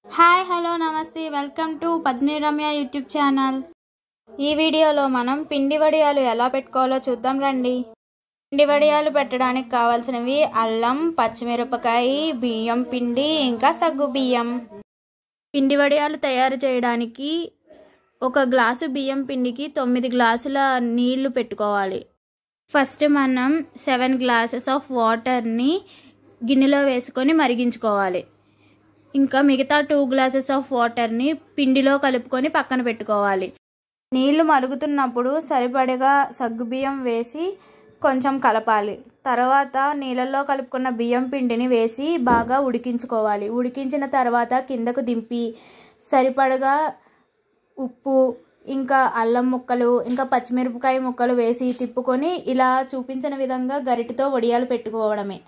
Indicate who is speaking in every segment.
Speaker 1: Hi hello నమస్తే welcome to Padmi Ramya YouTube channel ఈ వీడియోలో మనం పిండి వడియాలు ఎలా పెట్టుకోవాలో చూద్దాం రండి పిండి వడియాలు పెట్టడానికి కావాల్సినవి అల్లం పచ్చిమిరపకాయ బియ్యం పిండి ఇంకా సగ్గు బియ్యం పిండి వడియాలు తయారు చేయడానికి ఒక గ్లాసు బియ్యం పిండికి తొమ్మిది గ్లాసుల నీళ్లు పెట్టుకోవాలి ఫస్ట్ మనం సెవెన్ గ్లాసెస్ ఆఫ్ వాటర్ని గిన్నెలో వేసుకొని మరిగించుకోవాలి ఇంకా మిగతా టూ గ్లాసెస్ ఆఫ్ వాటర్ని పిండిలో కలుపుకొని పక్కన పెట్టుకోవాలి నీళ్లు మరుగుతున్నప్పుడు సరిపడగా సగ్గుబియ్యం వేసి కొంచెం కలపాలి తర్వాత నీళ్ళల్లో కలుపుకున్న బియ్యం పిండిని వేసి బాగా ఉడికించుకోవాలి ఉడికించిన తర్వాత కిందకు దింపి సరిపడగా ఉప్పు ఇంకా అల్లం ముక్కలు ఇంకా పచ్చిమిరపకాయ ముక్కలు వేసి తిప్పుకొని ఇలా చూపించిన విధంగా గరిటతో వడియాలు పెట్టుకోవడమే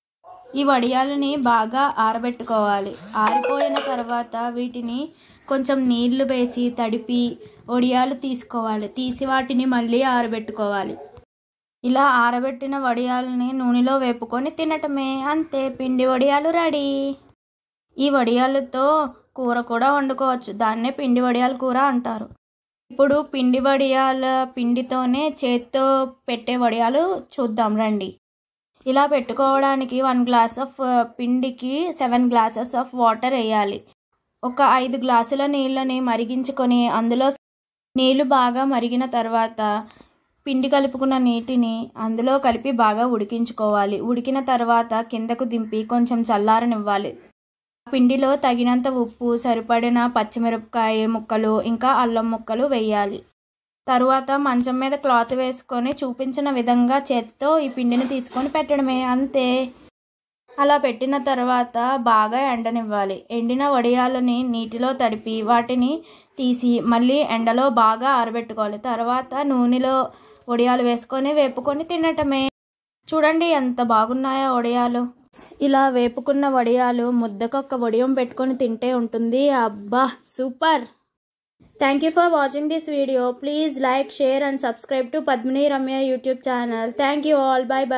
Speaker 1: ఈ వడియాలని బాగా ఆరబెట్టుకోవాలి ఆరిపోయిన తర్వాత వీటిని కొంచెం నీళ్లు వేసి తడిపి వడియాలు తీసుకోవాలి తీసి వాటిని మళ్ళీ ఆరబెట్టుకోవాలి ఇలా ఆరబెట్టిన వడియాలని నూనెలో వేపుకొని తినటమే అంతే పిండి వడియాలు రెడీ ఈ వడియాలతో కూర కూడా వండుకోవచ్చు దాన్నే పిండి వడియాల కూర అంటారు ఇప్పుడు పిండి వడియాల పిండితోనే చేత్తో పెట్టే వడియాలు చూద్దాం రండి ఇలా పెట్టుకోవడానికి వన్ గ్లాస్ ఆఫ్ పిండికి సెవెన్ గ్లాసెస్ ఆఫ్ వాటర్ వేయాలి ఒక ఐదు గ్లాసుల నీళ్ళని మరిగించుకొని అందులో నీళ్లు బాగా మరిగిన తర్వాత పిండి కలుపుకున్న నీటిని అందులో కలిపి బాగా ఉడికించుకోవాలి ఉడికిన తర్వాత కిందకు దింపి కొంచెం చల్లారనివ్వాలి పిండిలో తగినంత ఉప్పు సరిపడిన పచ్చిమిరపకాయ ముక్కలు ఇంకా అల్లం ముక్కలు వేయాలి తరువాత మంచం మీద క్లాత్ వేసుకొని చూపించిన విధంగా చేతితో ఈ పిండిని తీసుకొని పెట్టడమే అంతే అలా పెట్టిన తర్వాత బాగా ఎండనివ్వాలి ఎండిన వడియాలని నీటిలో తడిపి వాటిని తీసి మళ్ళీ ఎండలో బాగా ఆరబెట్టుకోవాలి తర్వాత నూనెలో వడియాలు వేసుకొని వేపుకొని తినటమే చూడండి ఎంత బాగున్నాయో వడియాలు ఇలా వేపుకున్న వడియాలు ముద్దకొక్క వడియం పెట్టుకొని తింటే ఉంటుంది అబ్బా super Thank you for watching this video. Please like, share and subscribe to Padmini Ramya YouTube channel. Thank you all. Bye bye.